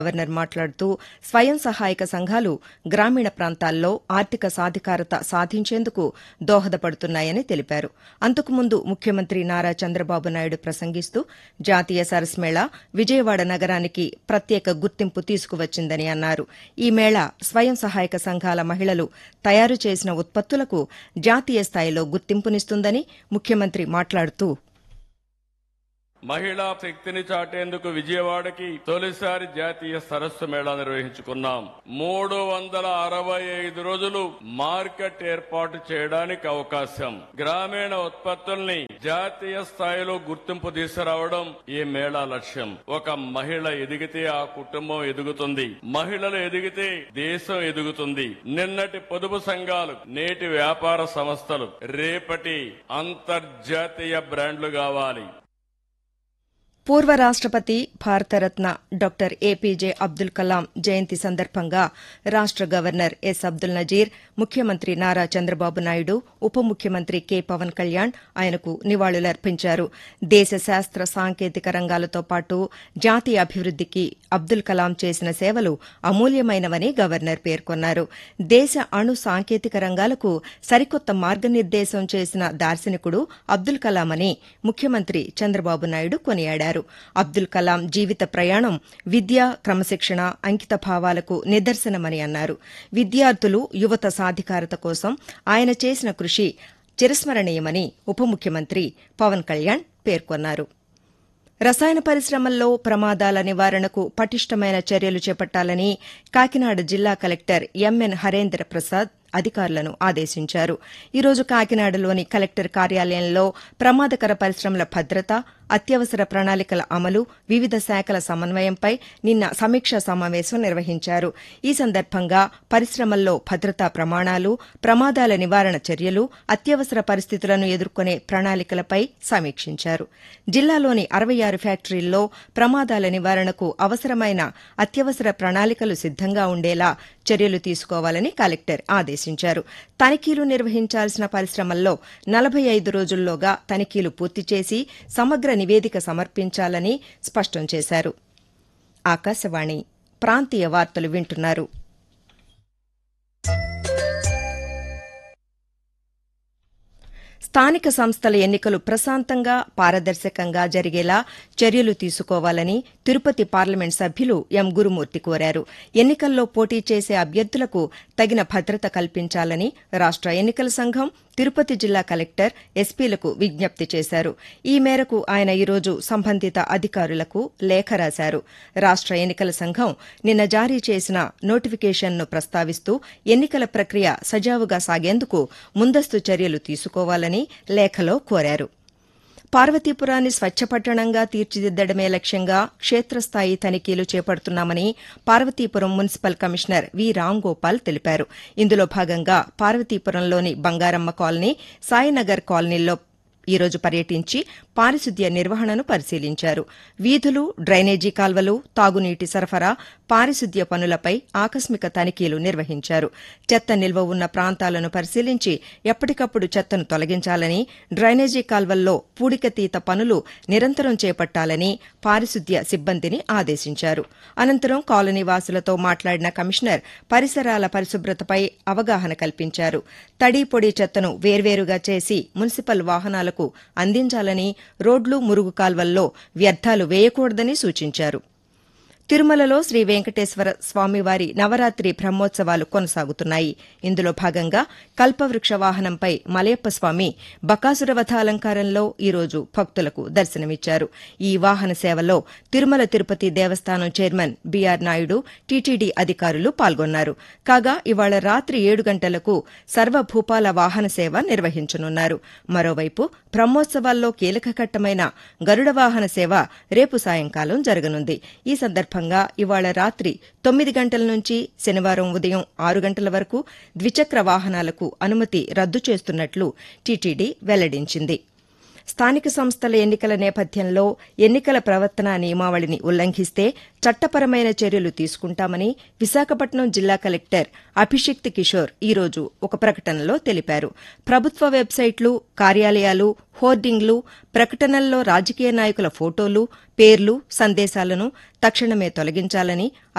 governor మాట్లాడుతూ స్వయం సహాయక సంఘాలు గ్రామీణ ప్రాంతాల్లో ఆర్థిక సాధికారత సాధించేందుకు దోహదపడుతున్నాయని తెలిపారు అంతకుముందు ముఖ్యమంత్రి నారా చంద్రబాబు నాయుడు ప్రసంగిస్తూ జాతీయ సరస్ మేళా విజయవాడ నగరానికి ప్రత్యేక గుర్తింపు తీసుకువచ్చిందని అన్నారు ఈ మేళా స్వయం సహాయక సంఘాల మహిళలు తయారు చేసిన ఉత్పత్తులకు జాతీయ స్థాయిలో గుర్తింపునిస్తుందని ముఖ్యమంత్రి మాట్లాడుతూ మహిళా శక్తిని చాటేందుకు విజయవాడకి తొలిసారి జాతీయ సరస్సు మేళా నిర్వహించుకున్నాం మూడు వందల అరవై ఐదు రోజులు మార్కెట్ ఏర్పాటు చేయడానికి అవకాశం గ్రామీణ ఉత్పత్తుల్ని జాతీయ స్థాయిలో గుర్తింపు తీసుకురావడం ఈ మేళా లక్ష్యం ఒక మహిళ ఎదిగితే ఆ కుటుంబం ఎదుగుతుంది మహిళలు ఎదిగితే దేశం ఎదుగుతుంది నిన్నటి పొదుపు సంఘాలు నేటి వ్యాపార సంస్థలు రేపటి అంతర్జాతీయ బ్రాండ్లు కావాలి పూర్వ రాష్టపతి భారతరత్న డాక్టర్ ఏపీజే అబ్దుల్ కలాం జయంతి సందర్భంగా రాష్ట గవర్నర్ ఎస్ అబ్దుల్ నజీర్ ముఖ్యమంత్రి నారా చంద్రబాబు నాయుడు ఉప ముఖ్యమంత్రి కె పవన్ కళ్యాణ్ ఆయనకు నివాళులర్పించారు దేశ శాస్త్ర సాంకేతిక రంగాలతో పాటు జాతీయ అభివృద్దికి అబ్దుల్ కలాం చేసిన సేవలు అమూల్యమైనవని గవర్నర్ పేర్కొన్నారు దేశ అణు సాంకేతిక రంగాలకు సరికొత్త మార్గనిర్దేశం చేసిన దార్శనికుడు అబ్దుల్ కలాం అని ముఖ్యమంత్రి చంద్రబాబు నాయుడు కొనియాడారు అబ్దుల్ కలాం జీవిత ప్రయాణం విద్య క్రమశిక్షణ అంకిత భావాలకు నిదర్శనమని అన్నారు విద్యార్థులు యువత సాధికారత కోసం ఆయన చేసిన కృషి చిరస్మరణీయమని ఉప ముఖ్యమంత్రి పవన్ కళ్యాణ్ పేర్కొన్నారు రసాయన పరిశ్రమల్లో ప్రమాదాల నివారణకు పటిష్టమైన చర్యలు చేపట్టాలని కాకినాడ జిల్లా కలెక్టర్ ఎంఎన్ హరేంద్ర ప్రసాద్ అధికారులను ఆదేశించారు ఈరోజు కాకినాడలోని కలెక్టర్ కార్యాలయంలో ప్రమాదకర పరిశ్రమల భద్రత అత్యవసర ప్రణాళికల అమలు వివిధ శాఖల సమన్వయంపై నిన్న సమీక్షా సమావేశం నిర్వహించారు ఈ సందర్భంగా పరిశ్రమల్లో భద్రతా ప్రమాణాలు ప్రమాదాల నివారణ చర్యలు అత్యవసర పరిస్థితులను ఎదుర్కొనే ప్రణాళికలపై సమీక్షించారు జిల్లాలోని అరవై ఆరు ఫ్యాక్టరీల్లో ప్రమాదాల నివారణకు అవసరమైన అత్యవసర ప్రణాళికలు సిద్దంగా ఉండేలా చర్యలు తీసుకోవాలని కలెక్టర్ ఆదేశించారు తనిఖీలు నిర్వహించాల్సిన పరిశ్రమల్లో నలభై ఐదు రోజుల్లోగా తనిఖీలు పూర్తి చేసి సమగ్ర నివేదిక సమర్పించాలని స్పష్టం చేశారు ఆకాశవాణి ప్రాంతీయ వార్తలు వింటున్నారు స్థానిక సంస్థల ఎన్నికలు ప్రశాంతంగా పారదర్శకంగా జరిగేలా చర్యలు తీసుకోవాలని తిరుపతి పార్లమెంట్ సభ్యులు ఎం గురుమూర్తి కోరారు ఎన్నికల్లో పోటీ చేసే అభ్యర్థులకు తగిన భద్రత కల్పించాలని రాష్ట ఎన్నికల సంఘం తిరుపతి జిల్లా కలెక్టర్ ఎస్పీలకు విజ్ఞప్తి చేశారు ఈ మేరకు ఆయన ఈరోజు సంబంధిత అధికారులకు లేఖ రాశారు రాష్ట ఎన్నికల సంఘం నిన్న జారీ చేసిన నోటిఫికేషన్ను ప్రస్తావిస్తూ ఎన్నికల ప్రక్రియ సజావుగా సాగేందుకు ముందస్తు చర్యలు తీసుకోవాలని లేఖలో కోరారు పార్వతీపురాన్ని స్వచ్ఛపట్టణంగా తీర్చిదిద్దడమే లక్ష్యంగా క్షేత్రస్థాయి తనిఖీలు చేపడుతున్నామని Parvathipuram municipal commissioner V Ramgopal తెలిపారు ఇందులో భాగంగా పార్వతీపురంలోని బంగారమ్మ కాలనీ సాయినగర్ కాలనీల్లో ఈరోజు పర్యటించి పారిశుద్ధ్య నిర్వహణను పరిశీలించారు వీధులు డ్రైనేజీ కాల్వలు తాగునీటి సరఫరా పారిశుద్ధ్య పనులపై ఆకస్మిక తనిఖీలు నిర్వహించారు చెత్త నిల్వ ఉన్న ప్రాంతాలను పరిశీలించి ఎప్పటికప్పుడు చెత్తను తొలగించాలని డ్రైనేజీ కాల్వల్లో పూడికతీత పనులు నిరంతరం చేపట్టాలని పారిశుద్ధ్య సిబ్బందిని ఆదేశించారు అనంతరం కాలనీ వాసులతో మాట్లాడిన కమిషనర్ పరిసరాల పరిశుభ్రతపై అవగాహన కల్పించారు తడి పొడి చెత్తను వేర్వేరుగా చేసి మున్సిపల్ వాహనాలకు అందించాలని రోడ్లు మురుగు కాల్వల్లో వ్యర్థాలు వేయకూడదని సూచించారు తిరుమలలో శ్రీ వెంకటేశ్వర స్వామివారి నవరాత్రి బ్రహ్మోత్సవాలు కొనసాగుతున్నాయి ఇందులో భాగంగా కల్పవృక్ష వాహనంపై మలయప్ప స్వామి బకాసురవథ అలంకారంలో ఈరోజు భక్తులకు దర్శనమిచ్చారు ఈ వాహన సేవలో తిరుమల తిరుపతి దేవస్థానం చైర్మన్ బీఆర్ నాయుడు టీటీడీ అధికారులు పాల్గొన్నారు కాగా ఇవాళ రాత్రి ఏడు గంటలకు సర్వభూపాల వాహన సేవ నిర్వహించనున్నారు మరోవైపు బ్రహ్మోత్సవాల్లో కీలక ఘట్టమైన గరుడ వాహన సేవ రేపు సాయంకాలం జరగనుంది ఈ సందర్భంగా ఇవాళ రాత్రి తొమ్మిది గంటల నుంచి శనివారం ఉదయం ఆరు గంటల వరకు ద్విచక్ర వాహనాలకు అనుమతి రద్దు చేస్తున్నట్లు టీటీడీ వెల్లడించింది స్థానిక సంస్థల ఎన్నికల నేపథ్యంలో ఎన్నికల ప్రవర్తనా నియమావళిని ఉల్లంఘిస్తే చట్టపరమైన చర్యలు తీసుకుంటామని విశాఖపట్నం జిల్లా కలెక్టర్ అభిషిక్త్ కిషోర్ ఈరోజు ఒక ప్రకటనలో తెలిపారు ప్రభుత్వ వెబ్సైట్లు కార్యాలయాలు హోర్డింగ్లు ప్రకటనల్లో రాజకీయ నాయకుల ఫోటోలు పేర్లు సందేశాలను తక్షణమే తొలగించాలని